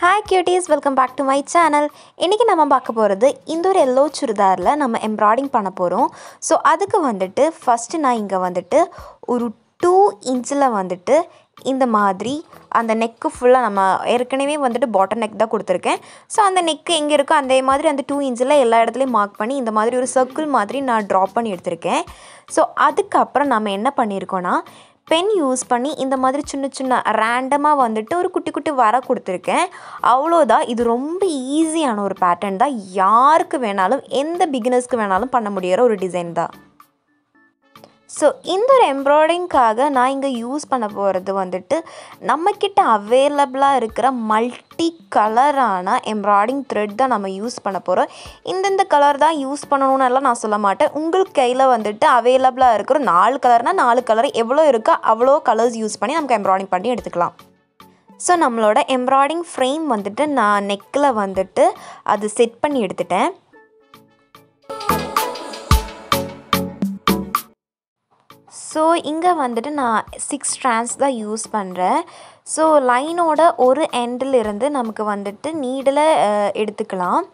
hi cuties welcome back to my channel இன்றைக்கி நம்ம பார்க்க போகிறது இந்த ஒரு எல்லோ சுடிதாரில் நம்ம எம்ப்ராய்டிங் பண்ண போகிறோம் ஸோ அதுக்கு வந்துட்டு ஃபஸ்ட்டு நான் இங்கே வந்துட்டு ஒரு டூ இன்ச்சில் வந்துட்டு இந்த மாதிரி அந்த நெக்கு ஃபுல்லாக நம்ம ஏற்கனவே வந்துட்டு பாட்டம் நெக் தான் கொடுத்துருக்கேன் ஸோ அந்த நெக்கு எங்கே இருக்கோ அதே மாதிரி அந்த டூ இன்ச்சில் எல்லா இடத்துலையும் மார்க் பண்ணி இந்த மாதிரி ஒரு சர்க்கிள் மாதிரி நான் ட்ராப் பண்ணி எடுத்திருக்கேன் ஸோ அதுக்கப்புறம் நம்ம என்ன பண்ணியிருக்கோன்னா பென் யூஸ் பண்ணி இந்த மாதிரி சின்ன சின்ன ரேண்டமாக வந்துட்டு ஒரு குட்டி குட்டி வர கொடுத்துருக்கேன் அவ்வளோதான் இது ரொம்ப ஈஸியான ஒரு பேட்டர்ன் தான் யாருக்கு வேணாலும் எந்த பிகினர்ஸ்க்கு வேணாலும் பண்ண முடியிற ஒரு டிசைன் தான் ஸோ இந்த ஒரு எம்ப்ராய்டிங்க்காக நான் இங்கே யூஸ் பண்ண போகிறது வந்துட்டு நம்மக்கிட்ட அவைலபிளாக இருக்கிற மல்டி கலரான எம்ப்ராய்டிங் த்ரெட் தான் நம்ம யூஸ் பண்ண போகிறோம் இந்தந்த கலர் தான் யூஸ் பண்ணணும்னு எல்லாம் நான் சொல்ல மாட்டேன் உங்களுக்கு கையில் வந்துட்டு அவைலபிளாக இருக்கிற நாலு கலர்னால் நாலு கலர் எவ்வளோ இருக்கோ அவ்வளோ கலர்ஸ் யூஸ் பண்ணி நமக்கு எம்ப்ராய்டிங் பண்ணி எடுத்துக்கலாம் ஸோ நம்மளோட எம்ப்ராய்டிங் ஃப்ரேம் வந்துட்டு நான் நெக்கில் வந்துட்டு அது செட் பண்ணி எடுத்துட்டேன் ஸோ இங்கே வந்துட்டு நான் சிக்ஸ் ஸ்ட்ராண்ட்ஸ் தான் யூஸ் பண்ணுறேன் ஸோ லைனோட ஒரு எண்டில் இருந்து நமக்கு வந்துட்டு நீடில் எடுத்துக்கலாம்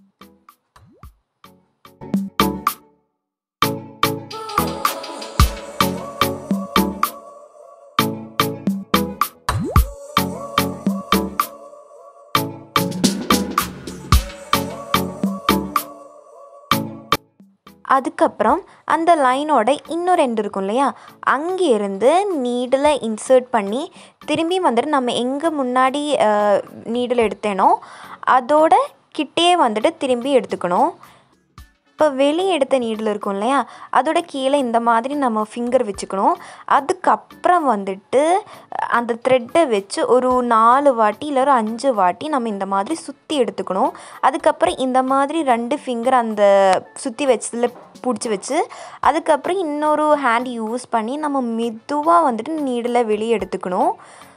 அதுக்கப்புறம் அந்த லைனோட இன்னொரு எண்டு இருக்கும் இல்லையா அங்கேருந்து நீடில் இன்சர்ட் பண்ணி திரும்பி வந்துட்டு நம்ம எங்கே முன்னாடி நீடில் எடுத்தேனோ அதோட கிட்டே வந்துட்டு திரும்பி எடுத்துக்கணும் இப்போ வெளியே எடுத்த நீடில் இருக்கும் இல்லையா அதோட கீழே இந்த மாதிரி நம்ம ஃபிங்கர் வச்சுக்கணும் அதுக்கப்புறம் வந்துட்டு அந்த த்ரெட்டை வச்சு ஒரு நாலு வாட்டி இல்லை ஒரு அஞ்சு வாட்டி நம்ம இந்த மாதிரி சுற்றி எடுத்துக்கணும் அதுக்கப்புறம் இந்த மாதிரி ரெண்டு ஃபிங்கர் அந்த சுற்றி வச்சதில் பிடிச்சி வச்சு அதுக்கப்புறம் இன்னொரு ஹேண்ட் யூஸ் பண்ணி நம்ம மெதுவாக வந்துட்டு நீடில் வெளியே எடுத்துக்கணும்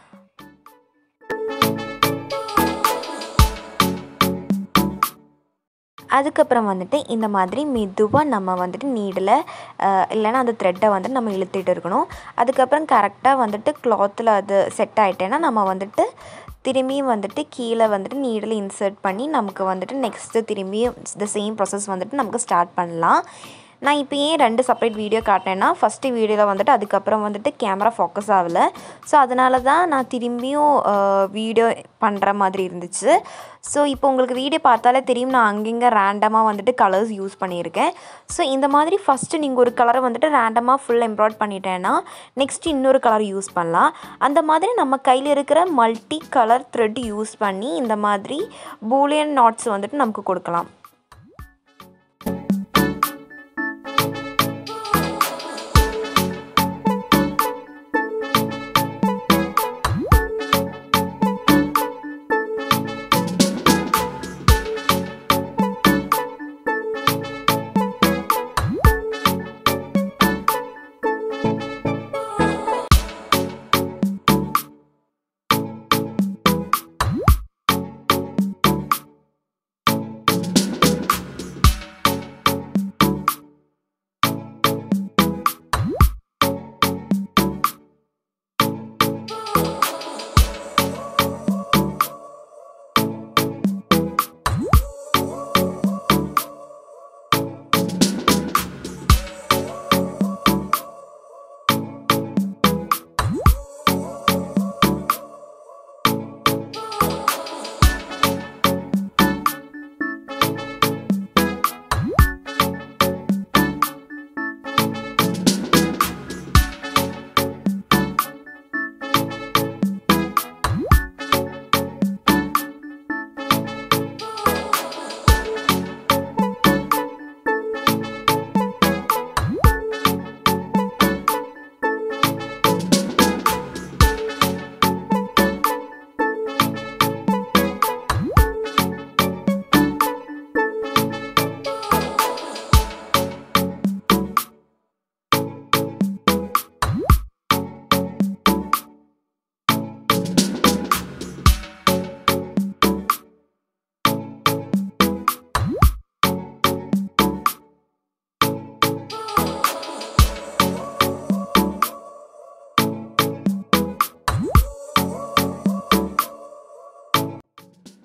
அதுக்கப்புறம் வந்துட்டு இந்த மாதிரி மெதுவாக நம்ம வந்துட்டு நீடில் இல்லைன்னா அந்த த்ரெட்டை வந்துட்டு நம்ம இழுத்துட்டு இருக்கணும் அதுக்கப்புறம் கரெக்டாக வந்துட்டு கிளாத்தில் அது செட் ஆகிட்டேன்னா நம்ம வந்துட்டு திரும்பியும் வந்துட்டு கீழே வந்துட்டு நீடில் இன்சர்ட் பண்ணி நமக்கு வந்துட்டு நெக்ஸ்ட்டு திரும்பியும் த சேம் ப்ராசஸ் வந்துட்டு நமக்கு ஸ்டார்ட் பண்ணலாம் நான் இப்போ ஏன் ரெண்டு செப்பரேட் வீடியோ காட்டினேன்னா ஃபஸ்ட்டு வீடியோவில் வந்துட்டு அதுக்கப்புறம் வந்துட்டு கேமரா ஃபோக்கஸ் ஆகலை ஸோ அதனால தான் நான் திரும்பியும் வீடியோ பண்ணுற மாதிரி இருந்துச்சு ஸோ இப்போ உங்களுக்கு வீடியோ பார்த்தாலே தெரியும் நான் அங்கங்கே ரேண்டமாக வந்துட்டு கலர்ஸ் யூஸ் பண்ணியிருக்கேன் ஸோ இந்த மாதிரி ஃபஸ்ட்டு நீங்கள் ஒரு கலரை வந்துட்டு ரேண்டமாக ஃபுல் எம்ப்ராய்ட் பண்ணிட்டேன்னா நெக்ஸ்ட் இன்னொரு கலர் யூஸ் பண்ணலாம் அந்த மாதிரி நம்ம கையில் இருக்கிற மல்டி கலர் த்ரெட் யூஸ் பண்ணி இந்த மாதிரி பூலியன் நாட்ஸ் வந்துட்டு நமக்கு கொடுக்கலாம்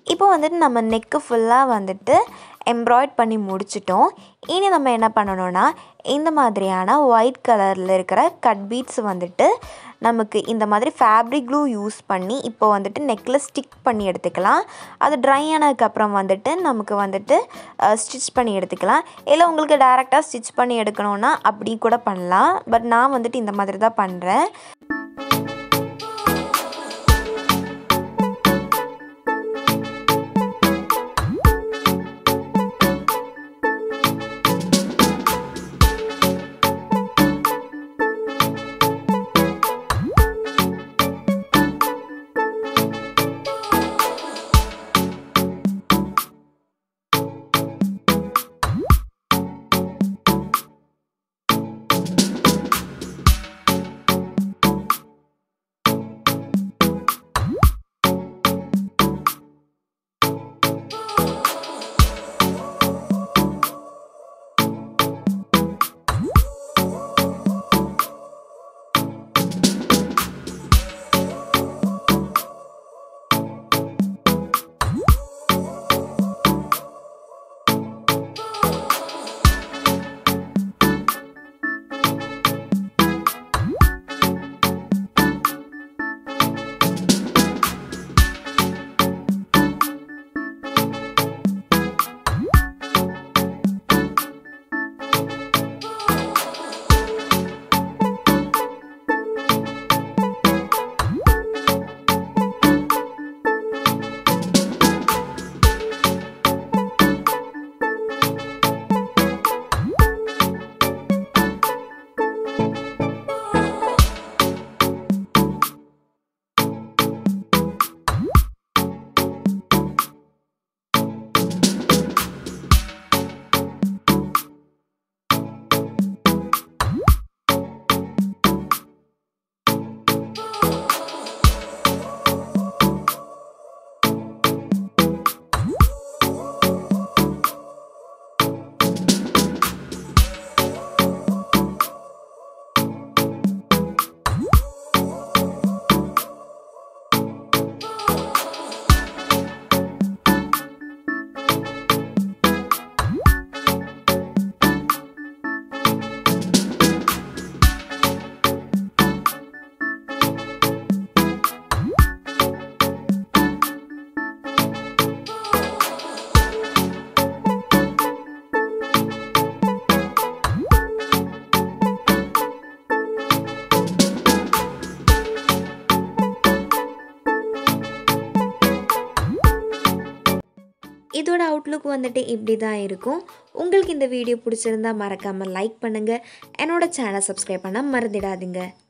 இப்போ வந்துட்டு நம்ம நெக்கு ஃபுல்லாக வந்துட்டு எம்ப்ராய்ட் பண்ணி முடிச்சிட்டோம் இனி நம்ம என்ன பண்ணணும்னா இந்த மாதிரியான ஒயிட் கலரில் இருக்கிற கட் பீட்ஸ் வந்துட்டு நமக்கு இந்த மாதிரி ஃபேப்ரிக் க்ளூ யூஸ் பண்ணி இப்போ வந்துட்டு நெக்கில் ஸ்டிக் பண்ணி எடுத்துக்கலாம் அது ட்ரை ஆனதுக்கப்புறம் வந்துட்டு நமக்கு வந்துட்டு ஸ்டிச் பண்ணி எடுத்துக்கலாம் இல்லை உங்களுக்கு டேரெக்டாக ஸ்டிச் பண்ணி எடுக்கணும்னா அப்படி கூட பண்ணலாம் பட் நான் வந்துட்டு இந்த மாதிரி தான் பண்ணுறேன் இதோட அவுட்லுக் வந்துட்டு இப்படி தான் இருக்கும் உங்களுக்கு இந்த வீடியோ பிடிச்சிருந்தா மறக்காமல் லைக் பண்ணுங்கள் என்னோட சேனல் சப்ஸ்கிரைப் பண்ண மறந்துடாதீங்க